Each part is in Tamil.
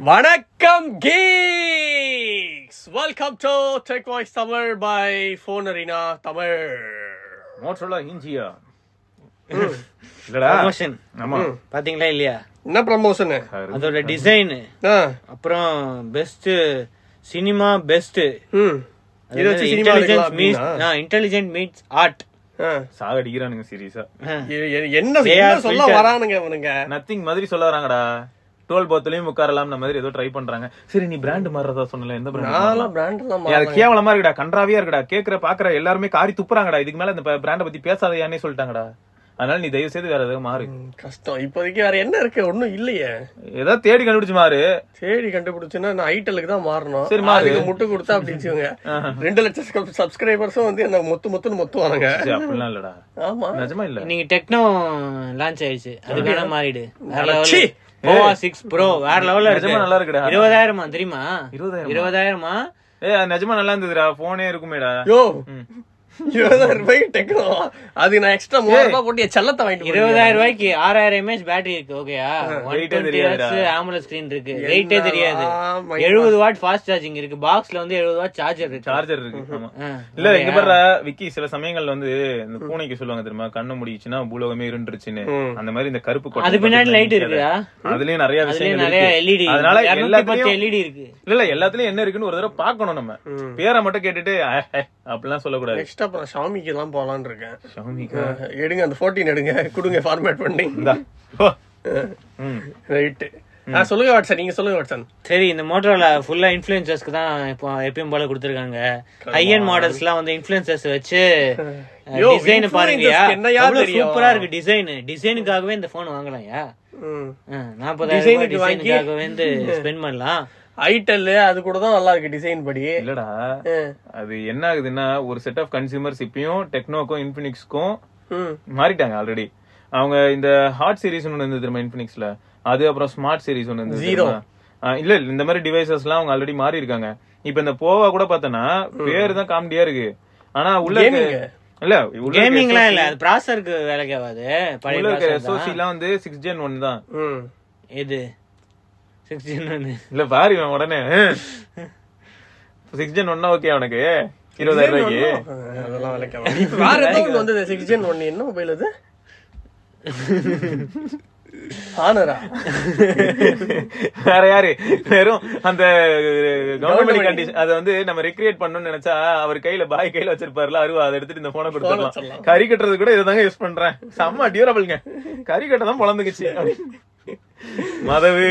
வணக்கம் geeks welcome to tech voice Tamil by phone arena Tamil Motorola இஞ்சியா இல்லடா ப்ரமோஷன் ஆமா பாத்தீங்களா இல்லையா என்ன ப்ரமோஷனு அதோட டிசைன் ஆ அப்புறம் பெஸ்ட் சினிமா பெஸ்ட் ம் இது வச்சு cinema intelligence meets intelligent meets art சாகடிக்கிறானுங்க சீரியஸா என்ன They என்ன are சொல்ல filtered. வரானுங்க இவனுங்க நத்திங் மாதிரி சொல்ல வராங்கடா டோல் போத்துலயும் உட்காரலாம் மாதிரி ஏதோ ட்ரை பண்றாங்க சரி நீ பிராண்ட் மாறதா சொன்னல எந்த பிராண்ட் நான்லாம் பிராண்ட் எல்லாம் அது கேவலமா இருக்குடா கன்றாவியா இருக்குடா கேக்குற பாக்குற எல்லாருமே காரி துப்புறாங்கடா இதுக்கு மேல இந்த பிராண்ட பத்தி பேசாதையானே சொல்லிட்டாங்கடா அதனால நீ தயவு செய்து வேற ஏதாவது மாறு ம், கஷ்டம் இப்போதைக்கு வேற என்ன இருக்கு ஒண்ணும் இல்லையே ஏதாவது தேடி கண்டுபிடிச்சு மாறு தேடி கண்டுபிடிச்சுன்னா நான் ஐட்டலுக்கு தான் மாறணும் சரி, மாறு. அதுக்கு முட்டு கொடுத்தா அப்படி வச்சுக்கோங்க ரெண்டு லட்சம் சப்ஸ்கிரைபர்ஸும் வந்து என்ன மொத்து மொத்துன்னு மொத்துவானுங்க சரி, அப்படிலாம் இல்லடா ஆமா நிஜமா இல்ல இன்னைக்கு டெக்னோ லான்ச் ஆயிடுச்சு அதுக்கான மாறிடு வேற ச்சீ! லெவல் போவா சிக்ஸ் ப்ரோ வேற லெவல்ல நிஜமா இருக்கு நல்லா இருக்குடா இருபதாயிரமா தெரியுமா இருபதாயிரமா? இருபதாயிரமா ஏ அது நிஜமா நல்லா இருந்ததுடா போனே இருக்குமேடா யோ இருபதாயிரம் ரூபாய்க்கு டெக்னோ அது நான் எக்ஸ்ட்ரா மூவாயிரம் ரூபாய் போட்டு என் செல்லத்தை வாங்கிட்டு போயிருக்கேன். இருபதாயிரம் ரூபாய்க்கு ஆறாயிரம் எம்ஏஹெச் பேட்டரி இருக்கு ஓகேயா ஒன் Weight ஏ டுவெண்ட்டி தெரியாதுடா. ஆம்புலன்ஸ் ஸ்கிரீன் இருக்கு வெயிட்டே என்னடா தெரியாது மைண்ட் எழுபது வாட் ஃபாஸ்ட் சார்ஜிங் இருக்கு பாக்ஸ்ல வந்து எழுபது வாட் சார்ஜர் இருக்கு சார்ஜர் இருக்கு ஆமா ஆ, இல்ல இங்க பாரு விக்கி சில சமயங்கள்ல வந்து இந்த பூனைக்கு சொல்லுவாங்க தெரியுமா கண்ணு முடிச்சுன்னா பூலோகமே இருண்டுருச்சுன்னு அந்த மாதிரி இந்த கருப்பு கொட்டை அது பின்னாடி பக்கத்துல லைட் நிக்காத. இருக்குடா அதுலயும் நிறைய அதுலயும் விஷயங்கள் நிறைய இருக்கு எல்இடி அதனால பத்து எல்லாத்துலயும் எல்இடி இருக்கு இல்ல இல்ல எல்லாத்துலயும் என்ன இருக்குன்னு ஒரு தடவை பாக்கணும் நம்ம பேரை மட்டும் கேட்டுட்டு அஹ், அஹ், அப்படிலாம் சொல்லக்கூடாது நெக்ஸ்ட் அப்புறம் ஷாமிக்கு தான் போலான்னு இருக்கேன் ஷாமிகா அஹ், எடுங்க அந்த 14 எடுங்க கொடுங்க ஃபார்மேட் பண்ணி இந்தா. ஓ. ம். ரைட்டு சொல்லுங்க வாட்சன் நீங்க சொல்லுங்க வாட்சன் சரி இந்த மோட்டரோல ஃபுல்லா இன்ஃபுளுசர்ஸ்க்கு தான் இப்போ எப்பயும் போல கொடுத்துருக்காங்க ஹை அண்ட் மாடல்ஸ்லாம் வந்து இன்ஃபுளுசர்ஸ் வச்சு யோ, டிசைன் பாருங்கயா influencers என்னையா தெரியும்? சூப்பரா இருக்கு டிசைன் டிசைனுக்காகவே இந்த போன் வாங்கலாம்யா ம். நாற்பதாயிரம் Design-க்கு ரூபாய் வாங்கி- டிசைனுக்காகவே வந்து ஸ்பெண்ட் பண்ணலாம் ஐட்டல் அது கூட தான் நல்லா இருக்கு டிசைன் படி இல்லடா அஹ், அது என்ன ஆகுதுன்னா ஒரு செட் ஆஃப் கன்சியூமர்ஸ் இப்பயும் டெக்னோக்கும் இன்ஃபினிக்ஸ்க்கும் ம். மாறிட்டாங்க ஆல்ரெடி அவங்க இந்த ஹாட் சீரிஸ் ஒன்று இருந்தது தெரியுமா இன்ஃபினிக்ஸ்ல அது அப்புறம் ஸ்மார்ட் சீரிஸ் ஒன்று இருந்தது Zero. தெரியுமா? ஆ, இல்ல இல்ல, இந்த மாதிரி டிவைசஸ்லாம் அவங்க ஆல்ரெடி மாறி இருக்காங்க இப்ப இந்த போவா கூட பார்த்தனா பேரு தான் காமெடியா இருக்கு ஆனா உள்ள இருக்க- Gaming. இல்ல உள்ள கேமிங்லாம் இல்ல அது ப்ராசருக்கு வேலைக்கு ஆகாது பழைய உள்ள இருக்க processor தான். எஸ்ஓசி எல்லாம் வந்து சிக்ஸ் ஜென் ஒன் தான் ம். எது சிக்ஸ் ஒன்னு இல்ல பாரு இவன் உடனே சிக்ஸ் ஜென் ஒன்னா ஓகே அவனுக்கு இருபதாயிரம் ரூபாய்க்கு அஹ், அதெல்லாம் விளக்க இப்ப வேற ஏதோ ஒண்ணு வந்தது சிக்ஸ் ஜென் ஒன் என்ன மொபைல் அது ஆனரா வேற யாரு வெறும் அந்த கவர்மெண்ட் கண்டிஷன் அதை வந்து நம்ம ரெக்ரியேட் பண்ணணும்னு நினைச்சா அவர் கையில பாய் கையில வச்சிருப்பாருல அருவா அதை எடுத்துட்டு இந்த போனை கொடுத்துடலாம் வச்சிடலாம். கறி கட்டுறது கூட இதை யூஸ் பண்றேன் செம்ம டியூரபிள்ங்க கறி கட்ட தான் பொழந்துக்குச்சு மதவு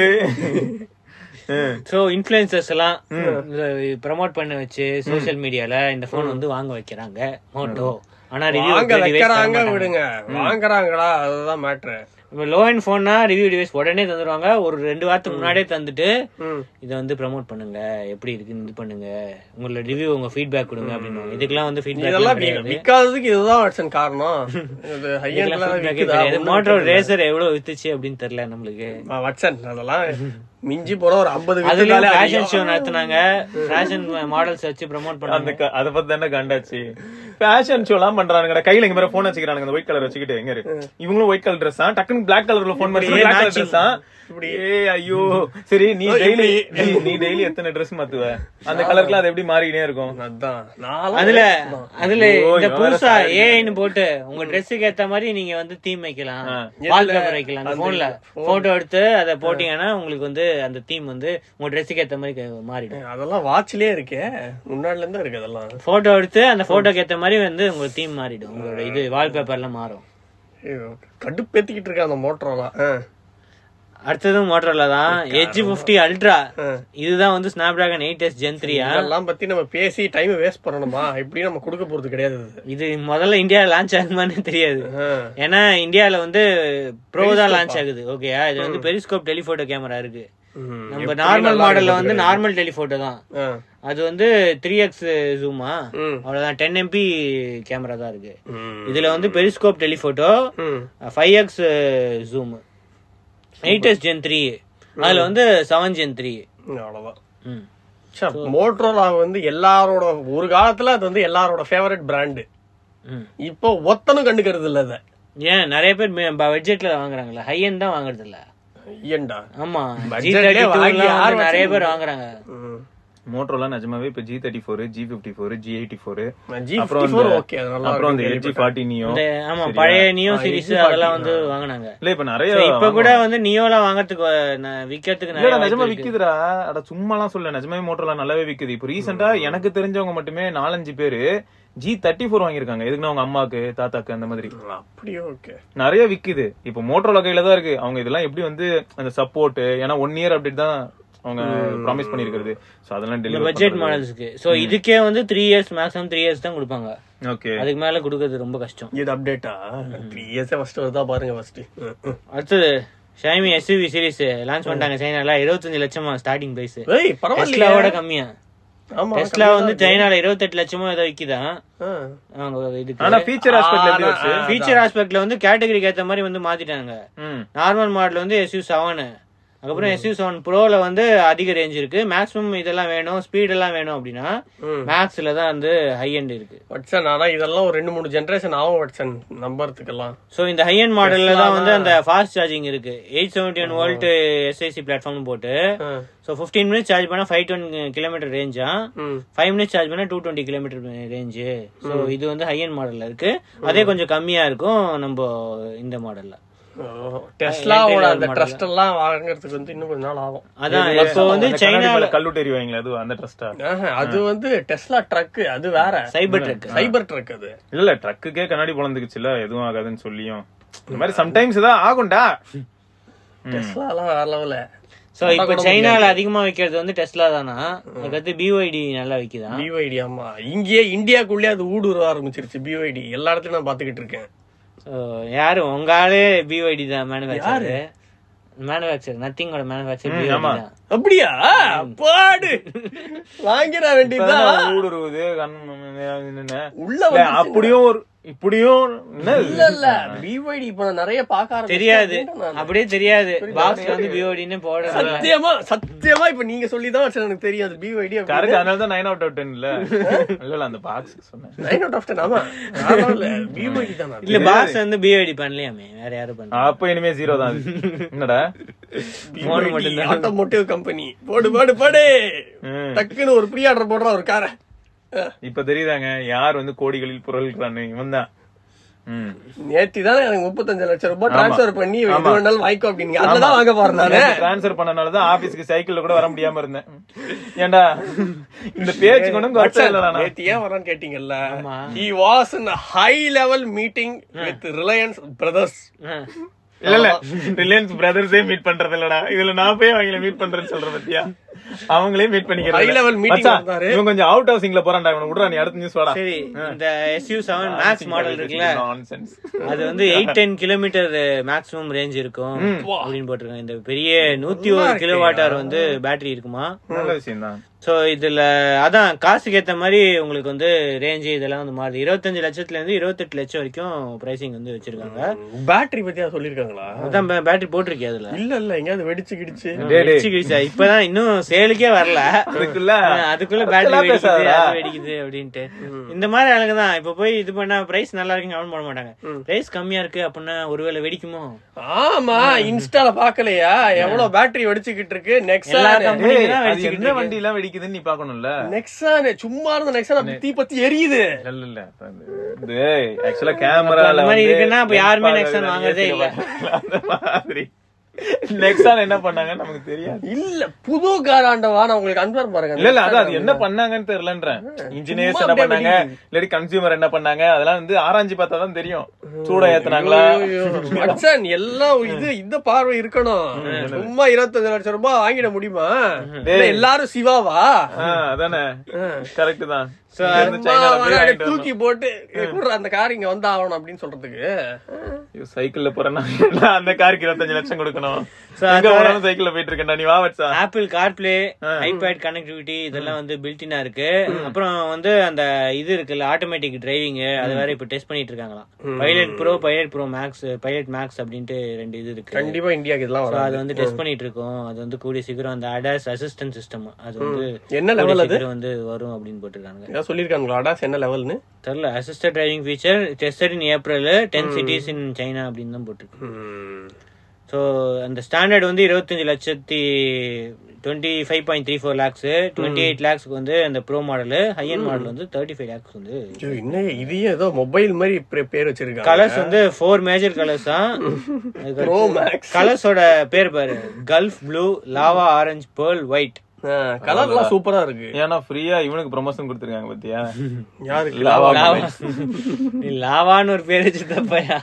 ஹம். சோ இன்ஃபுளுசர்ஸ் எல்லாம் ப்ரமோட் பண்ண வச்சு சோஷியல் மீடியால இந்த போன் வந்து வாங்க வைக்கிறாங்க மோட்டோ ஆனா வாங்க வைக்கிறாங்க ரிவ்யூ விடுங்க வாங்குறாங்களா அதுதான் மேட்ரு இப்போ லோ அண்ட் ஃபோன்னா ரிவ்யூ டிவைஸ் உடனே தந்துருவாங்க ஒரு ரெண்டு வாரத்துக்கு முன்னாடியே தந்துட்டு இதை வந்து ப்ரமோட் பண்ணுங்க எப்படி இருக்குன்னு இது பண்ணுங்க உங்களோட ரிவ்யூ உங்க ஃபீட்பேக் கொடுங்க அப்படின்னு இதுக்கெல்லாம் வந்து இதெல்லாம் ஃபீட்பேக் கிடையாது விக்காததுக்கு இதுதான் வாட்சன் காரணம் இது ஹை இதெல்லாம் எண்ட்ல feedback விக்குதா கிடையாது மோட்டோ ரேசர் எவ்வளவு வித்துச்சு அப்படின்னு தெரியல நம்மளுக்கு வாட்சன் அதெல்லாம் மிஞ்சி போற ஒரு ஐம்பது அதுலயும் ஃபேஷன் ஷோ நடத்துனாங்க ஃபேஷன் மாடல்ஸ் வச்சு ப்ரமோட் அந்த பண்ணாங்க க- அத பத்தி தானே கண்டாச்சு ஃபேஷன் ஷோ எல்லாம் பண்றானுங்கடா கையில இங்க மேல போன் வச்சுக்கிறானுங்க அந்த ஒயிட் கலர் வச்சுக்கிட்டு எங்க இரு இவங்களும் ஒயிட் கலர் ட்ரெஸ் தான் டக்குனு பிளாக் கலர்ல போன் பண்ணி இப்படியே பிளாக் கலர் matching. ட்ரெஸ் தான் இப்படி ஏ ஐயோ சரி நீ டெய்லி நீ டெய்லி எத்தனை ட்ரெஸ் மாத்துவ அந்த கலர்ல அது எப்படி மாறிக்கிட்டே இருக்கும் அதான் நான்லாம் அதுல அதுல ஐயோ, இந்த இவன் புதுசா வேற ஏஐன்னு போட்டு உங்க ட்ரெஸ்ஸுக்கு ஏத்த மாதிரி நீங்க வந்து தீம் வைக்கலாம் ஆ. வால்பேப்பர் வைக்கலாம் அந்த போன்ல போட்டோ எடுத்து அதை போட்டீங்கன்னா உங்களுக்கு வந்து அந்த தீம் வந்து உங்க ட்ரெஸ்ஸுக்கு ஏத்த மாதிரி க- மாறிடும் அதெல்லாம் வாட்ச்லயே இருக்கே முன்னாடில இருந்தா இருக்கு அதெல்லாம் போட்டோ எடுத்து அந்த போட்டோக்கு ஏத்த மாதிரி வந்து உங்க தீம் மாறிடும் உங்களோட இது வால்பேப்பர்ல மாறும் ஐயோ, கடுப்பேத்திக்கிட்டு இருக்க அந்த மோட்டரோலாம் அடுத்ததும் மோட்டரோல தான் எஜ் பிப்டி அல்ட்ரா இதுதான் வந்து Snapdragon eight S gen த்ரீயா இதெல்லாம் பத்தி நம்ம பேசி டைம் வேஸ்ட் பண்ணணுமா இப்படி நம்ம கொடுக்க போறது கிடையாது இது. இது முதல்ல இந்தியால லான்ச் ஆகுமான்னு தெரியாது ஆ. ஏன்னா இந்தியால வந்து ப்ரோ தான் லான்ச் ஆகுது ஓகேயா இது வந்து பெரிஸ்கோப் டெலிஃபோட்டோ கேமரா இருக்கு ம். நம்ம நார்மல் மாடல்ல வந்து நார்மல் டெலிஃபோட்டோ தான் ஆ. அது வந்து த்ரீ எக்ஸ் ஜூமா ம். அவ்வளவுதான் டென் எம்பி கேமரா தான் இருக்கு ம். இதுல வந்து பெரிஸ்கோப் டெலிஃபோட்டோ ம். Five X zoom eight S gen three அதுல வந்து செவன் ஜென் த்ரீ அவ்வளவுதான் மோட்டரோலா வந்து எல்லாரோட ஒரு காலத்துல அது வந்து எல்லாரோட ஃபேவரட் பிராண்டு இப்போ ஒத்தனும் கண்டுக்கிறது இல்ல அத ஏன் நிறைய பேர் பட்ஜெட்ல வாங்குறாங்கல்ல ஹை எண்ட் தான் வாங்குறது இல்ல ஏண்டா ஆமா Budget ஜி லயே தேர்ட்டி வாங்கி யார் நிறைய பேர் வச்சிருக்கீங்க? வாங்குறாங்க மோட்டோல நிஜமாவே இப்ப G thirty four G fifty four G eighty four G அப்புறம் ஃபோர் இந்த- ஓகே அது நல்லா அப்புறம் இந்த இருக்கும் எல்ஜி ஃபார்ட்டி நியோ இந்த ஆமா சரியா? பழைய நியோ ஆ, சீரிஸ் இது அதெல்லாம் வந்து பாத்தீங்களா? வாங்குனாங்க இல்ல இப்ப நிறைய So, இப்ப கூட வந்து நியோலாம் வாங்குறதுக்கு வ- ந- விக்கிறதுக்கு நிறைய இல்லடா நிஜமா வாய்ப்பு இருக்கு. விக்குதுடா அட சும்மாலாம் சொல்ல நிஜமாவே மோட்டோல நல்லாவே விக்குது இப்போ ரீசெண்டா எனக்கு தெரிஞ்சவங்க மட்டுமே நாலஞ்சு பேரு ஜி தேர்ட்டி ஃபோர் வாங்கியிருக்காங்க எதுக்குன்னா அவங்க அம்மாக்கு தாத்தாக்கு அந்த மாதிரி அப்படியே ஓகே நிறைய விக்குது இப்போ மோட்டோல கையில தான் இருக்கு அவங்க இதெல்லாம் எப்படி வந்து அந்த சப்போர்ட் ஏன்னா ஒன் இயர் அப்டேட் தான் அவங்க ப்ராமிஸ் பண்ணிருக்கிறது சோ அதெல்லாம் இந்த டெலிவரி பட்ஜெட் மாடல்ஸ்க்கு சோ இதுக்கே வந்து three years maximum three years தான் கொடுப்பாங்க ஓகே அதுக்கு மேல கொடுக்கறது ரொம்ப கஷ்டம் இது அப்டேட்டா த்ரீ இயர்ஸே ஃபர்ஸ்ட் வருதா பாருங்க ஃபர்ஸ்ட் அடுத்தது ஷைமி எஸ்யூவி சீரிஸ் லான்ச் பண்ணிட்டாங்க சைனால இருபத்தஞ்சு லட்சமா ஸ்டார்டிங் பிரைஸ் ஏய் பரவாயில்லையா டெஸ்லாவோட கம்மியா ஆமா டெஸ்லா வந்து சைனால இருபத்தெட்டு லட்சமோ ஏதோ விக்குதான் ஆ. அவங்க ஆனா இதுக்கு ஃபீச்சர் ஆஸ்பெக்ட்ல எப்படி வருது ஃபீச்சர் ஆஸ்பெக்ட்ல வந்து கேட்டகரிக்கு ஏத்த மாதிரி வந்து மாத்திட்டாங்க ம் நார்மல் மாடல் வந்து எஸ்யூ செவன் அதுக்கப்புறம் எஸ்யூ செவன் ப்ரோல வந்து அதிக ரேஞ்ச் இருக்கு மேக்ஸிமம் இதெல்லாம் வேணும் ஸ்பீட் எல்லாம் வேணும் அப்படின்னா ம். மேக்ஸ்ல தான் வந்து ஹை எண்ட் இருக்கு வட்சன் ஆனா இதெல்லாம் ஒரு ரெண்டு மூணு ஜெனரேஷன் ஆகும் வட்சன் நம்புறதுக்கெல்லாம் ஸோ இந்த ஹை எண்ட் மாடல்ல தான் வந்து அந்த ஃபாஸ்ட் சார்ஜிங் இருக்கு eight seventy one volt SiC platform போட்டு ஆ. ஸோ ஃபிஃப்டீன் மினிட்ஸ் சார்ஜ் பண்ணா ஃபைவ் டுவெண்ட்டி கிலோமீட்டர் ரேஞ்சா ம். ஃபைவ் மினிட்ஸ் சார்ஜ் பண்ணா two twenty kilometre range so இது வந்து ஹை எண்ட் மாடல்ல இருக்கு அதே கொஞ்சம் கம்மியா இருக்கும் நம்ம இந்த மாடல்ல ஓ, டெஸ்லாவோட அந்த ட்ரஸ்ட் எல்லாம் வாங்குறதுக்கு வந்து இன்னும் கொஞ்ச நாள் ஆகும் அதான் இப்போ வந்து அந்த கண்ணாடி சைனால மேல கல்லுட்டு வாங்களே அது அந்த ட்ரஸ்டா ஆஹா, அது வந்து டெஸ்லா ட்ரக் அது வேற சைபர் ட்ரக் சைபர் ட்ரக் அது இல்ல இல்ல ட்ரக்குக்கே கண்ணாடி பொழந்துக்குச்சுல எதுவும் ஆகாதுன்னு சொல்லியும் இந்த மாதிரி சம்டைம்ஸ் தான் ஆகும்டா டெஸ்லா எல்லாம் வேற லெவல ஸோ இப்போ சைனால அதிகமா விற்கிறது வந்து டெஸ்லா தானா அதுக்கடுத்து பிஒய்டி நல்லா விற்குதான் பிஒய்டி ஆமா இங்கேயே இந்தியாக்குள்ளே அது ஊடுருவ ஆரம்பிச்சிருச்சு பிஒய்டி எல்லா இடத்துலயும் நான் பாத்துக்கிட்டு இருக்கேன் ஸோ யாரு உங்க ஆளே பிஒய்டி தான் மேனுஃபேக்சர் மேனுஃபேக்சர் நத்திங்கோட மேனுஃபேக்சர் பிஒய்டி ஆமா. தான் அப்படியா பாடு வாங்கிட வேண்டியதுதான் ஊடுருவுது கண் என்ன உள்ள இல்ல, வந்து அப்படியும் ஒரு இப்படியும் என்ன இல்ல இல்ல பிஒய்டி இப்ப நான் நிறைய பாக்க ஆரம்பிச்சேன். தெரியாது நான் அப்படியே தெரியாது பாக்ஸ்ல வந்து பிஓடின்னு போட சத்தியமா சத்தியமா இப்ப நீங்க சொல்லிதான் வச்சு எனக்கு தெரியும் அது பிஒய்டி கரெக்ட் அதனால தான் நைன் அவுட் ஆஃப் டென் இல்ல இல்ல இல்ல அந்த பாக்ஸ் சொன்னேன் நைன் அவுட் ஆஃப் டென் ஆமா இல்ல பிஒய்டி தான் அது. இல்ல பாக்ஸ் வந்து பிஓடி பண்ணலையாமே வேற யாரும் பண்ணல அப்ப இனிமே ஜீரோ தான் அது. என்னடா BYD ஆட்டோமோட்டிவ் கம்பெனி போடு போடு போடு ம். டக்குன்னு ஒரு ப்ரீ ஆர்டர் போடுறான் ஒரு காரை இப்ப தெரியுதாங்க யார் வந்து கோடிகளில் புரள்கிறான்னு இவன் தான் ம். நேத்தி தான் எனக்கு முப்பத்தஞ்சு லட்சம் ரூபாய் டிரான்ஸ்ஃபர் பண்ணி எது வேணாலும் வாங்கிக்கோ அப்படின்னு அதுலதான் வாங்க போறேன் நானு டிரான்ஸ்ஃபர் பண்ணனாலதான் ஆபீஸ்க்கு சைக்கிள்ல கூட வர முடியாம இருந்தேன் ஏன்டா இந்த பேச்சு கொண்டும் குறைச்சா இல்லடா நான். நேத்தி ஏன் வரான்னு கேட்டீங்கல்ல ஆமா. he was in a high level meeting with reliance brothers இல்ல இல்ல ரிலையன்ஸ் பிரதர்ஸே மீட் பண்றது இல்லடா இதுல நான் போய் அவங்கள மீட் பண்றேன்னு சொல்ற பத்தியா அவங்களே மீட் பண்ணிக்கிறது High level meeting வந்தாரு. இவன் கொஞ்சம் அவுட் ஹவுசிங்ல போறான்டா இவனை விடுறா நீ அடுத்த நியூஸ் வாடா சரி இந்த எஸ்யூ செவன் மேக்ஸ் மாடல் இருக்குல்ல நான்சென்ஸ் அது வந்து eight ten kilometre maximum range இருக்கும் அப்படின்னு போட்டிருக்காங்க இந்த பெரிய நூத்தி ஒரு கிலோ வாட்டார் வந்து பேட்டரி இருக்குமா நல்ல விஷயம் தான் சோ இதுல அதான் காசுக்கு ஏத்த மாதிரி உங்களுக்கு வந்து ரேஞ்ச் இதெல்லாம் வந்து மாறுது இருபத்தஞ்சு லட்சத்துல இருந்து இருபத்தெட்டு லட்சம் வரைக்கும் பிரைசிங் வந்து வச்சிருக்காங்க பேட்டரி பத்தியா சொல்லிருக்காங்களா அதான் பேட்டரி போட்டிருக்கே அதுல இல்ல இல்ல எங்கயாவது வெடிச்சு கிடிச்சு டேய், டேய். வெடிச்சு கிழிச்சா. இப்பதான் இன்னும் சேலுக்கே வரல அதுக்குள்ள ஆஹ் அதுக்குள்ள பேட்டரி அதெல்லாம் வெடிக்குது பேசாதடா. அது வெடிக்குது அப்படின்ட்டு இந்த மாதிரி ஆளுங்க தான் இப்ப போய் இது பண்ணா பிரைஸ் நல்லா இருக்குன்னு கவனம் பண்ண மாட்டாங்க பிரைஸ் கம்மியா இருக்கு அப்படின்னா ஒருவேளை வெடிக்குமோ ஆமா இன்ஸ்டால பாக்கலையா எவ்வளவு பேட்டரி வெடிச்சுக்கிட்டு இருக்கு எல்லா நெக்ஸான் company டேய், தான் அது வெடிச்சுக்கிட்டு என்ன இருக்கு. வண்டி எல்லாம் வெடிக்குதுன்னு நீ பாக்கணும்ல நெக்ஸான் சும்மா இருந்த நெக்ஸான் தீ பத்தி எரியுது இல்ல இல்ல இது ஆக்சுவலா கேமரா அந்த மாதிரி இருக்குன்னா அப்ப யாருமே Nexon வாங்குறதே இல்ல. அந்த மாதிரி நெக்ஸான் என்ன பண்ணாங்கன்னு நமக்கு தெரியாது இல்ல புது கார் ஆண்டவா நான் உங்களுக்கு அனுப்புறேன் பாருங்க இல்ல இல்ல அதான் அது என்ன பண்ணாங்கன்னு தெரியலன்றேன் இன்ஜினியர்ஸ் என்ன அப்படியே பண்ணாங்க இல்லாட்டி கன்சியூமர் என்ன பண்ணாங்க அதெல்லாம் வந்து ஆராய்ஞ்சு பார்த்தா தான் தெரியும் சூட ஏத்துனாங்களா ஐயோ, மச்சான், எல்லாம் இது இந்த பார்வை இருக்கணும் சும்மா இருபத்தஞ்சு லட்சம் ரூபாய் வாங்கிட முடியுமா இல்ல, எல்லாரும் சிவாவா ஆ, அதானே கரெக்ட் தான் So, இங்க இருந்து சும்மா சைனால போய் அவனை வாங்கிட்டு தூக்கி போட்டு "குர்ரா, அந்த கார் இங்க வந்து ஆகணும் அப்படின்னு சொல்றதுக்கு ஐயோ, சைக்கிள்ல போறேன்னா அந்த காருக்கு இருபத்தஞ்சு லட்சம் கொடுக்கணும் So, எங்க போனாலும் சைக்கிள்ல போயிட்டு இருக்கேன்டா நீ வா வச்சா ஆப்பிள் கார்ப்ளே ஐபேட் கனெக்டிவிட்டி இதெல்லாம் வந்து பில்டினா இருக்கு அப்புறம் வந்து அந்த இது இருக்குல்ல ஆட்டோமேட்டிக் டிரைவிங் அது வேற இப்ப டெஸ்ட் பண்ணிட்டு இருக்காங்களாம் pilot pro pilot pro max pilot max அப்படின்ட்டு ரெண்டு இது இருக்கு கண்டிப்பா இந்தியாக்கு இதெல்லாம் So, அது வராது வந்து டெஸ்ட் பண்ணிட்டு இருக்கோம் அது வந்து கூடிய சீக்கிரம் அந்த அடாஸ் அசிஸ்டன்ட் சிஸ்டம் அது வந்து என்ன கூடிய level அது? சீக்கிரம் வந்து வரும் அப்படின்னு போட்டிருக்காங்க ஏதாவது சொல்லிருக்காங்களா அடாஸ் என்ன லெவல்னு தெரியல assisted driving feature tested in April ten cities in China அப்படின்னு தான் போட்டிருக்கு ஸோ அந்த ஸ்டாண்டர்ட் வந்து இருபத்தஞ்சு லட்சத்தி twenty five point three four lakhs twenty eight லேக்ஸ்க்கு வந்து அந்த pro model high end model வந்து தேர்ட்டி ஃபைவ் லேக்ஸ் வந்து ஐயோ, இன்னும் இதையும் ஏதோ மொபைல் மாதிரி பே- பேர் வச்சிருக்காங்க கலர்ஸ் வந்து ஃபோர் மேஜர் கலர்ஸ் தான் ப்ரோ மேக்ஸ் கலர்ஸோட பேர் பாரு gulf blue lava orange pearl white கலர்லாம் சூப்பரா இருக்கு ஏன்னா ஃப்ரீயா இவனுக்கு ப்ரொமோஷன் கொடுத்துருக்காங்க பாத்தியா யாருக்கு லாவா லாவா நீ லாவான்னு ஒரு பேர் வச்சு தப்பையா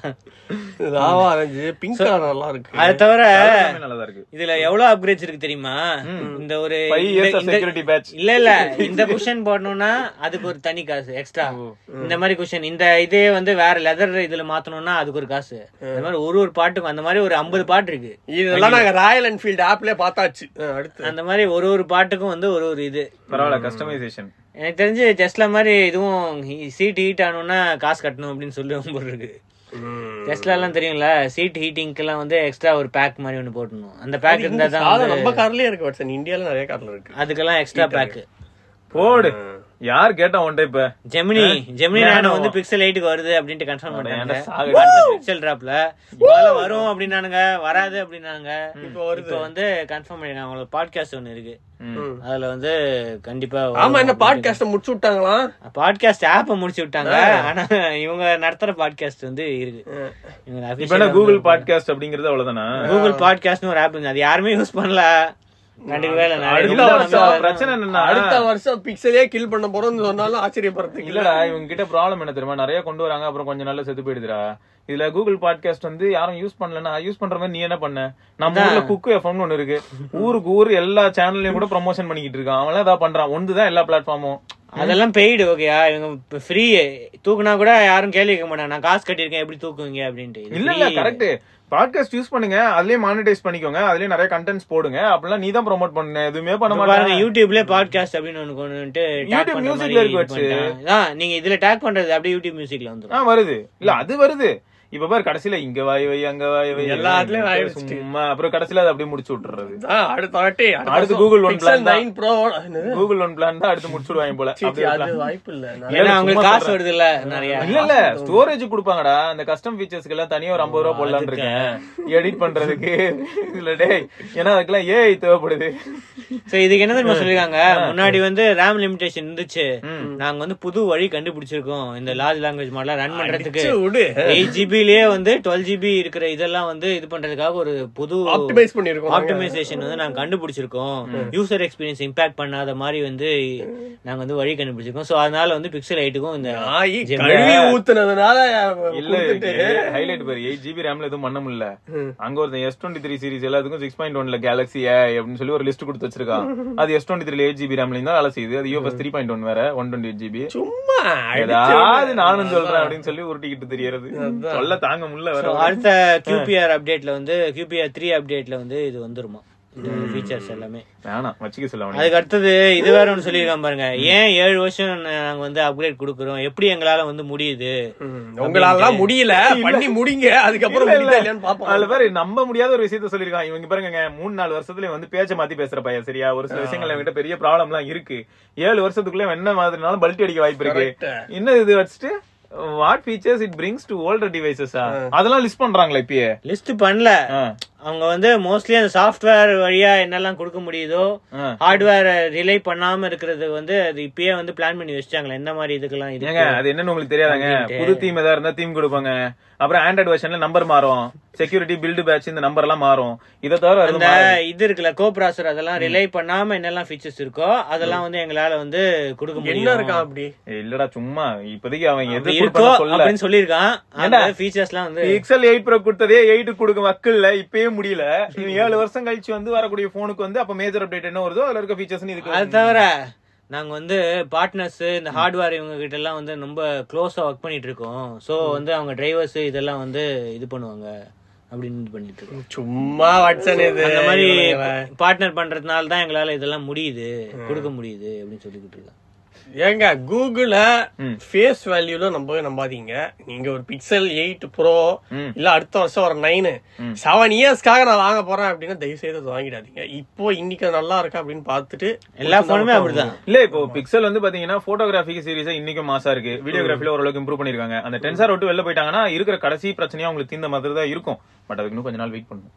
லாவா ஆரஞ்சு பிங்க் கலர் நல்லா இருக்கு அது தவிர எல்லாமே நல்லதா இருக்கு இதுல எவ்வளவு அப்கிரேட்ஸ் இருக்கு தெரியுமா இந்த ஒரு ஃபைவ் இந்த- இயர்ஸ் இந்த- செக்யூரிட்டி பேட்ச் இல்ல இல்ல இந்த குஷன் போடணும்னா அதுக்கு ஒரு தனி காசு எக்ஸ்ட்ரா இந்த மாதிரி குஷன் இந்த இதே வந்து வேற லெதர் இதுல மாத்தணும்னா அதுக்கு ஒரு காசு இந்த மாதிரி ஒரு ஒரு பாட்டுக்கும் அந்த மாதிரி ஒரு ஐம்பது பாட்டு இருக்கு இதெல்லாம் நாங்க ராயல் என்ஃபீல்ட் ஆப்லயே பார்த்தாச்சு ஆ, அடுத்து அந்த மாதிரி ஒரு ஒரு பாட்டுக்கும் வந்து ஒரு ஒரு இது பரவாயில்ல கஸ்டமைசேஷன் எனக்கு தெரிஞ்சு டெஸ்ட்ல மாதிரி இதுவும் சீட் ஹீட் ஆகணும்னா காசு கட்டணும் அப்படின்னு சொல்லி போட்டு இருக்கு டெஸ்ட்ல எல்லாம் தெரியும்ல சீட் ஹீட்டிங்க்கு எல்லாம் வந்து எக்ஸ்ட்ரா ஒரு பேக் மாதிரி ஒன்னு போட்டணும் அந்த பேக் இருந்தா தான் சாதா வந்து- நம்ம கார்லயே இருக்கு வாட்சன் இந்தியால நிறைய கார்ல இருக்கு அதுக்கெல்லாம் எக்ஸ்ட்ரா பேக் போடு யார் கேட்டா உன்ட்ட இப்ப ஜெமினி ஜெமினி Nano. நானோ வந்து பிக்சல் எயிட்டுக்கு வருது அப்படின்ட்டு கன்ஃபார்ம் பண்ணாங்க ஏன்டா சாகடிச்ச? பிக்சல் டிராப்ல முதல்ல வரும் அப்படின்னானுங்க வராது அப்படின்னாங்க இப்போ வருது இப்போ வந்து கன்ஃபார்ம் பண்ணிருக்காங்க அவங்களுக்கு பாட்காஸ்ட் ஒன்னு இருக்கு ம். அதுல வந்து கண்டிப்பா ஆமா என்ன பாட்காஸ்ட் முடிச்சு விட்டாங்களாம் பாட்காஸ்ட் ஆப்ப முடிச்சு விட்டாங்க ஆனா இவங்க நடத்துற பாட்காஸ்ட் வந்து இருக்கு இவங்க இப்ப official என்ன ஆ கூகுள் பாட்காஸ்ட் அப்படிங்கறது அவ்வளவுதானா கூகுள் பாட்காஸ்ட்னு ஒரு ஆப் இருந்துச்சு அது யாருமே யூஸ் பண்ணல கண்டிப்பா இல்ல நான் அடுத்த இல்ல, ரொம்ப வருஷம் நம்பி- பிரச்சனை என்னன்னா அடுத்த வருஷம் பிக்சலே கில் பண்ண போறோம்னு சொன்னாலும் ஆச்சரியப்படுறதுக்கு இல்லடா இவங்க கிட்ட ப்ராப்ளம் என்ன தெரியுமா நிறைய கொண்டு வராங்க அப்புறம் கொஞ்சம் நாள்ல செத்து போயிடுதுடா இதுல கூகுள் பாட்காஸ்ட் வந்து யாரும் யூஸ் பண்ணலன்னா யூஸ் பண்ற மாதிரி நீ என்ன பண்ண நம்ம ஊர்ல குக்கு எஃப்எம்னு ஒண்ணு இருக்கு ஊருக்கு ஊர் எல்லா சேனல்லையும் கூட ப்ரொமோஷன் பண்ணிக்கிட்டு இருக்கான் அவன் ஏதாவது பண்றான் ஒன்றுதான் எல்லா பிளாட்ஃபார்மும் அதெல்லாம் பெய்டு ஓகேயா இவங்க ஃப்ரீ தூக்குனா கூட யாரும் கேள்வி கேட்க மாட்டாங்க நான் காசு கட்டியிருக்கேன் எப்படி தூக்குவீங்க அப்படின்ட்டு இது இல்ல இல்ல free. கரெக்ட் பாட்காஸ்ட் யூஸ் பண்ணுங்க அதுலயே மானிடைஸ் பண்ணிக்கோங்க அதுலயே நிறைய கண்டென்ட்ஸ் போடுங்க அப்படிலாம் நீ தான் ப்ரோமோட் பண்ண எதுவுமே பண்ண இப்ப பாருங்க மாட்டாங்க யூடியூப்ல பாட்காஸ்ட் அப்படின்னு ஒண்ணு கொண்டு வந்துட்டு tag YouTube பண்ற musicல மாதிரி இருக்கு இது வச்சு. பண்ணிட்டாங்க. ஆ, நீங்க இதுல டேக் பண்றது அப்படியே யூடியூப் மியூசிக்ல வந்துரும் ஆ வருது இல்ல அது வருது இப்ப பாரு கடைசியில இங்க வாய் வை அங்க வாய் வை எல்லாத்துலயும் வாய் வச்சுட்டு. சும்மா அப்புறம் கடைசியில அதை அப்படியே முடிச்சு விட்டுறது அதான் அடுத்த வாட்டி அடுத்து Google One plan தான். Nine pro Google One plan தான் அடுத்து முடிச்சுடுவாங்க போல அப்படி ஒரு அது plan. வாய்ப்பு இல்ல நான் ஏன்னா சும்மா அவங்களுக்கு காசு சொல்றேன். வருது இல்ல நிறைய இல்ல இல்ல ஸ்டோரேஜ் கொடுப்பாங்கடா அந்த கஸ்டம் ஃபீச்சர்ஸ்க்கு எல்லாம் தனியா ஒரு ஐம்பது ரூபா போடலாம்னு இருக்கேன் எடிட் பண்றதுக்கு இல்ல டேய் ஏன்னா அதுக்கெல்லாம் ஏஐ தேவைப்படுது சோ இதுக்கு என்ன தெரியுமா சொல்லிருக்காங்க முன்னாடி வந்து ரேம் லிமிடேஷன் இருந்துச்சு நாங்க வந்து புது வழி கண்டுபிடிச்சிருக்கோம் இந்த லார்ஜ் லாங்குவேஜ் மாடலாம் ரன் பண்றதுக்கு அடிச்சு விடு எயிட் ஜிபிலயே வந்து டுவெல் ஜிபி இருக்கிற இதெல்லாம் வந்து இது பண்றதுக்காக ஒரு புது ஆப்டிமைஸ் பண்ணிருக்கோம் ஆப்டிமைசேஷன் வந்து நாங்க கண்டுபிடிச்சிருக்கோம் யூசர் எக்ஸ்பீரியன்ஸ் இம்பாக்ட் பண்ணாத மாதிரி வந்து நாங்க வந்து வழி கண்டுபிடிச்சிருக்கோம் சோ அதனால வந்து பிக்சல் எயிட்டுக்கும் இந்த நாய் Gemini- கழுவி ஊத்துனதுனால இல்ல கொடுத்துட்டு ஹைலைட் பாரு எயிட் ஜிபி ரேம்ல எதுவும் பண்ண முடியல அங்க ஒரு எஸ் டுவெண்ட்டி த்ரீ சீரிஸ் எல்லாத்துக்கும் சிக்ஸ் பாயிண்ட் ஒன்ல கேலக்ஸி அப்படின்னு சொல்லி ஒரு லிஸ்ட் கொடுத்து வச்சிருக்கான் அது S twenty three eight GB ரேம்ல தான் வேலை செய்யுது அது யூஎஸ் த்ரீ பாயிண்ட் ஒன் வேற ஒன் டுவெண்ட்டி எயிட் ஜிபி சும்மா ஏதாவது நானும் சொல்றேன் அப்படின்னு சொல்லி உருட்டிக்கிட்டு தெரியறது சொல்ல தாங்க முடியல So, வேற அடுத்த QPR அப்டேட்ல வந்து QPR த்ரீ அப்டேட்ல வந்து இது வந்துருமா இந்த ஃபீச்சர்ஸ் எல்லாமே வேணாம் வச்சுக்க சொல்ல அவனுக்கு. அதுக்கு அடுத்தது இது வேற ஒன்று சொல்லியிருக்கான் பாருங்க ஏன் ஏழு வருஷம் நாங்க வந்து அப்கிரேட் கொடுக்குறோம் எப்படி எங்களால வந்து முடியுது உங்களால முடியல பண்ணி முடிங்க அதுக்கப்புறம் இல்ல, முடியுதா இல்ல. இல்லையான்னு பாப்போம் அதுல பாரு நம்ப முடியாத ஒரு விஷயத்த சொல்லிருக்கான் இவங்க பாருங்க மூணு நாலு வருஷத்துல வந்து பேச்ச மாத்தி பேசுற பையன் சரியா ஒரு சில விஷயங்கள் என்கிட்ட பெரிய ப்ராப்ளம் எல்லாம் இருக்கு ஏழு வருஷத்துக்குள்ள இவன் என்ன மாதிரினாலும் பல்ட்டி அடிக்க வாய்ப்பு இருக்கு Correct. என்ன இது வச்சுட்டு what features it brings to older டிவைசஸா அதெல்லாம் லிஸ்ட் பண்றாங்களா இப்பயே லிஸ்ட் பண்ணல ஆ. அவங்க வந்து மோஸ்ட்லி அந்த சாஃப்ட்வேர் வழியா என்னெல்லாம் கொடுக்க முடியுதோ ஆ. ஹார்ட்வேர் ரிலை பண்ணாம இருக்கிறது வந்து அது இப்பயே வந்து பிளான் பண்ணி வச்சிட்டாங்களே என்ன மாதிரி இதுக்கெல்லாம் ஏங்க இருக்கு அது என்னன்னு உங்களுக்கு தெரியாதாங்க அப்படின்ட்டு. புது தீம் ஏதா இருந்தா தீம் கொடுப்பாங்க அப்புறம் ஆண்ட்ராய்டு வெர்ஷன்ல நம்பர் மாறும் செக்யூரிட்டி பில்டு பேட்ச் இந்த நம்பர் எல்லாம் மாறும் இதை தவிர வேற எதுவும் அந்த மாறாது. இது இருக்குல்ல கோ ப்ராசர் அதெல்லாம் ரிலை பண்ணாம என்னெல்லாம் ஃபீச்சர்ஸ் இருக்கோ அதெல்லாம் வந்து எங்களால வந்து கொடுக்க என்ன முடியும் இருக்கான் அப்படி ஏய், இல்லடா சும்மா இப்போதைக்கு அவன் எது அப்படி இருக்கோ கொடுப்பான்னு சொல்ல அப்படின்னு சொல்லியிருக்கான் அந்த ஃபீச்சர்ஸ்லாம் வந்து பிக்சல் எயிட் ப்ரோ கொடுத்ததே எயிட் கொடுக்க மக்கள்ல இப்பயே முடியல இவன் ஏழு வருஷம் கழிச்சு வந்து வரக்கூடிய போனுக்கு வந்து அப்ப மேஜர் அப்டேட் என்ன வருதோ அதுல இருக்க ஃபீச்சர்ஸ் இதுக்கு அது தவிர நாங்க வந்து பார்ட்னர்ஸ் இந்த ஹார்ட்வேர் இவங்க கிட்ட எல்லாம் வந்து ரொம்ப க்ளோஸா ஒர்க் பண்ணிட்டு இருக்கோம் சோ வந்து அவங்க டிரைவர்ஸ் இதெல்லாம் வந்து இது பண்ணுவாங்க அப்படின்னு இது பண்ணிட்டு இருக்கோம் சும்மா வாட்சன் இது அந்த மாதிரி இவன். பார்ட்னர் பண்றதுனால தான் எங்களால இதெல்லாம் முடியுது கொடுக்க முடியுது அப்படின்னு சொல்லிக்கிட்டு இருக்காங்க ஏங்க கூகுள ம். ஃபேஸ் வேல்யூல நம்பவே நம்பாதீங்க நீங்க ஒரு பிக்சல் எயிட் ப்ரோ ம். இல்ல அடுத்த வருஷம் ஒரு நைனு செவன் இயர்ஸ்க்காக நான் வாங்க போறேன் அப்படின்னா தயவு செய்து அதை வாங்கிடாதீங்க இப்போ இன்னைக்கு அது நல்லா இருக்கா அப்படின்னு பார்த்துட்டு எல்லா போனுமே அப்படிதான் இல்ல இப்போ பிக்சல் வந்து பாத்தீங்கன்னா போட்டோகிராஃபிக் சீரிஸ் இன்னைக்கும் மாசா இருக்கு வீடியோகிராஃபில ஓரளவுக்கு இம்ப்ரூவ் பண்ணிருக்காங்க அந்த டென்சார் விட்டு வெளில போயிட்டாங்கன்னா இருக்கிற கடைசி பிரச்சனையா உங்களுக்கு தீர்ந்த மாதிரி தான் இருக்கும் பட் அதுக்கு இன்னும் கொஞ்ச நாள் வெயிட் பண்ணும்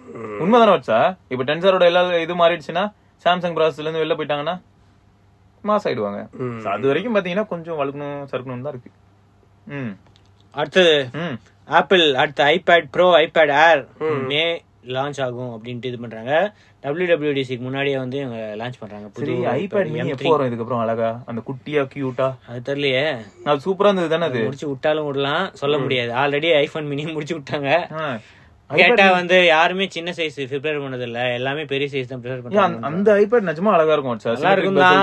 உண்மைதானே வச்சா இப்ப டென்சரோட எல்லா இது மாறிடுச்சுன்னா சாம்சங் ப்ராசஸ்ல இருந்து வெளில போயிட்டாங்கன்னா மாஸ் ஆயிடுவாங்க So, அது வரைக்கும் பாத்தீங்கன்னா கொஞ்சம் வழுக்கணும் சறுக்கணும் தான் இருக்கு ம் அடுத்தது ம் ஆப்பிள் அடுத்த iPad Pro iPad Air May launch ஆகும் அப்படின்ட்டு இது பண்றாங்க டபிள்யூடபிள்யூடிசிக்கு முன்னாடியே வந்து இவங்க லான்ச் பண்றாங்க சரி புது ஐபேட் மினி எப்போ வரும் இதுக்கப்புறம் அழகா அந்த குட்டியா கியூட்டா அது தெரியலையே அது சூப்பரா இருந்தது தானே அது முடிச்சு விட்டாலும் விடலாம் சொல்ல முடியாது ஆல்ரெடி ஐபோன் மினி முடிச்சு விட்டாங்க ஆ. கேட்டா வந்து யாருமே சின்ன சைஸ் ப்ரிப்பேர் பண்ணது இல்ல எல்லாமே பெரிய சைஸ் தான் ப்ரிப்பேர் ஏன் பண்றாங்க அந்த- அந்த ஐபேட் நிஜமா அழகா இருக்கும் சார் நல்லா இருக்கும் தான்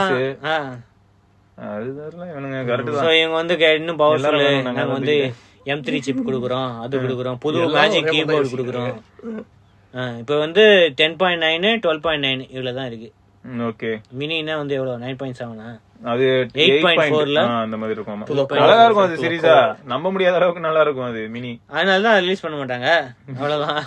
அது தெரியல இவனுங்க கரெக்ட் சோ தான் இவங்க வந்து கே- இன்னும் பவர்ஃபுல் எல்லாரும் வேணும், நாங்க நாங்க வந்து எம் த்ரீ சிப் கொடுக்குறோம் அது கொடுக்குறோம் புது மேஜிக் கீபோர்டு கொடுக்குறோம் இப்போ வந்து ten point nine twelve point nine இவ்வளவு தான் இருக்கு ஓகே மினினா வந்து எவ்வளவு நைன் பாயிண்ட் செவனா அது 8.4 8.4 ல? ஆ, அந்த மாதிரி இருக்கும் ஆமா. அழகா இருக்கும் அது சீரியஸா நம்ப முடியாத அளவுக்கு நல்லா இருக்கும் அது மினி அதனால தான் ரிலீஸ் பண்ண மாட்டாங்க அவ்வளவுதான்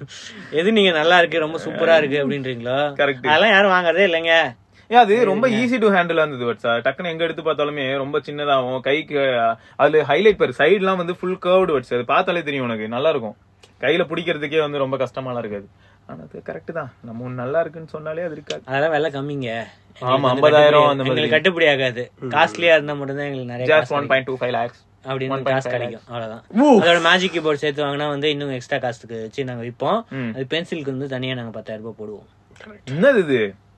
எது நீங்க நல்லா இருக்கு ரொம்ப சூப்பரா இருக்கு அப்படின்றீங்களோ கரெக்ட் அதெல்லாம் யாரும் வாங்குறதே இல்லைங்க ஏன் அது ரொம்ப ஈஸி டு ஹேண்டில் இருந்தது வட்சா டக்குன்னு எங்க எடுத்து பார்த்தாலுமே ரொம்ப சின்னதாகும் கைக்கு அதுல ஹைலைட் பாரு சைடுலாம் வந்து ஃபுல் கர்வ்டு வச்சு அது பார்த்தாலே தெரியும் உனக்கு நல்லா இருக்கும் கையில பிடிக்கிறதுக்கே வந்து ரொம்ப கஷ்டமாலாம் இருக்காது ஆனா அது கரெக்ட் தான் நம்ம ஒண்ணு நல்லா இருக்குன்னு சொன்னாலே அது இருக்காது அதெல்லாம் விலை கம்மிங்க ஆமா, எங்களுக்கு வந்து 50,000 கட்டுப்படி- அந்த மாதிரி. எங்களுக்கு கட்டுப்படி ஆகாது காஸ்ட்லியா இருந்தா மட்டும்தான் எங்களுக்கு நிறைய ஜஸ்ட் காசு one point two five lakhs அப்படின்னு காசு கிடைக்கும் அவ்வளவுதான் அதோட மேஜிக் கீபோர்ட் சேர்த்து வாங்கினா வந்து இன்னும் எக்ஸ்ட்ரா காசுக்கு வச்சு நாங்க விற்போம் ம். அது பென்சிலுக்கு வந்து தனியா நாங்க பத்தாயிரம் ரூபாய் போடுவோம் என்னது இது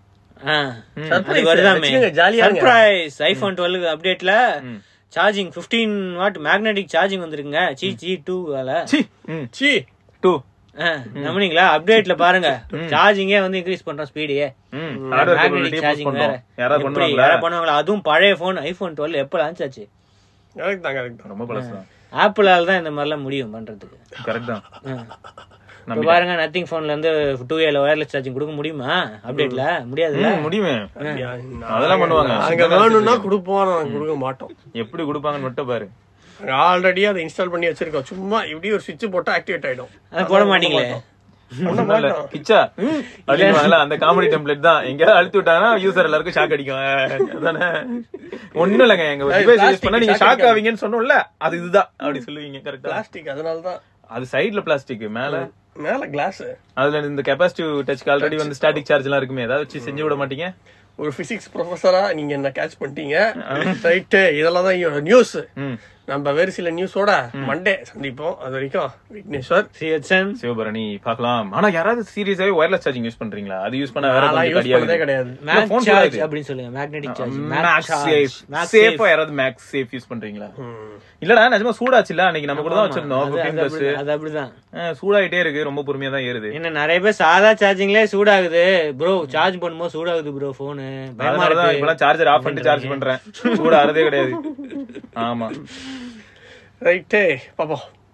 ஆ. Surprise, அது வருதாமே வச்சுக்கோங்க, ஜாலியா இருங்க. சர்ப்ரைஸ் ஐபோன் டுவெல் அப்டேட்ல சார்ஜிங் 15 வாட் மேக்னெட்டிக் சார்ஜிங் வந்திருக்குங்க சி சி டூ வேலை சி ம் சி டூ நம்பினீங்களா அப்டேட்ல பாருங்க சார்ஜிங்கே வந்து இன்க்ரீஸ் பண்றோம் ஸ்பீடே ம் hardware magnetic capability boost charging வேற பண்றோம் யாராவது எப்படி பண்ணுவாங்களா யாராவது பண்ணுவாங்களா அதுவும் பழைய போன் ஐபோன் டுவெல் எப்ப லான்ச் ஆச்சு கரெக்ட் தான் கரெக்ட் தான் ரொம்ப பழசு தான் ஆப்பிளால தான் இந்த மாதிரிலாம் முடியும் பண்றதுக்கு கரெக்ட் தான் ஆ. இப்ப பாருங்க நத்திங் போன்ல இருந்து டூ ஏல ஒயர்லெஸ் சார்ஜிங் கொடுக்க முடியுமா அப்டேட்ல முடியாதுல்ல ம், முடியுமே அதெல்லாம் பண்ணுவாங்க நாங்க வேணும்னா கொடுப்போம் ஆனா நாங்க கொடுக்க மாட்டோம் எப்படி கொடுப்பாங்கன்னு மட்டும் பாரு ஆல்ரெடி அதை இன்ஸ்டால் பண்ணி வச்சிருக்கோம் சும்மா இப்படி ஒரு சுவிட்ச் போட்டா ஆக்டிவேட் ஆயிடும் அது போட மாட்டீங்களே ஒண்ணும் இல்ல. கிச்சா அப்படின்னுவாங்கல்ல அந்த காமெடி டெம்ப்ளேட் தான் எங்கேயாவது அழுத்தி விட்டாங்கன்னா யூசர் எல்லாருக்கும் ஷாக் அடிக்கும் அஹ், அதானே ஒண்ணும் இல்லைங்க எங்க டிவைஸ் யூஸ் பண்ணா நீங்க ஷாக் ஆவீங்கன்னு சொன்னோம்ல அது இதுதான் அப்படி சொல்லுவீங்க கரெக்டா பிளாஸ்டிக் அதனால தான் அது சைடுல பிளாஸ்டிக் மேல மேல கிளாஸ் அதுல இந்த கெபாசிட்டிவ் டச்சுக்கு ஆல்ரெடி வந்து ஸ்டாட்டிக் சார்ஜ் எல்லாம் இருக்குமே ஏதாவது வச்சு செஞ்சு விட மாட்டீங்க ஒரு பிசிக்ஸ் ப்ரொஃபஸரா நீங்க என்ன கேட்ச் பண்ணிட்டீங்க ரைட்டு இதெல்லாம் தான் நியூஸ் ம் நம்ம வேறு சில நியூஸோட மண்டே சந்திப்போம் அது வரைக்கும் விக்னேஸ்வர் சிஹெச்என் சிவபரணி பார்க்கலாம் ஆனா யாராவது சீரியஸாவே ஒயர்லெஸ் சார்ஜிங் யூஸ் பண்றீங்களா அது யூஸ் பண்ண வேற நான்லாம் கொஞ்சம் யூஸ் பண்ணதே கடியாது கிடையாது மேக் phone சார்ஜ் சொல்லாது. அப்படின்னு சொல்லுங்க மேக்னெட்டிக் சார்ஜ் மேக்ஸ் சேஃப் சேஃபா யாராவது மேக்ஸ் சேஃப் யூஸ் பண்றீங்களா இல்லடா நிஜமா சூடாச்சுல அன்னைக்கு நம்ம கூட தான் வச்சிருந்தோம் 15 பிளஸ் அது அப்படிதான் சூடாயிட்டே இருக்கு ரொம்ப பொறுமையா தான் ஏறுது என்ன நிறைய பேர் சாதா சார்ஜிங்லயே சூடாகுது ப்ரோ சார்ஜ் பண்ணும்போது சூடாகுது ப்ரோ போனு பயமா அதனாலதான் இருக்கு இப்பெல்லாம் சார்ஜர் ஆஃப் பண்ணிட்டு சார்ஜ் பண்றேன் சூடாறதே கிடையாது ஆமா ரைட்டு பாப்போம்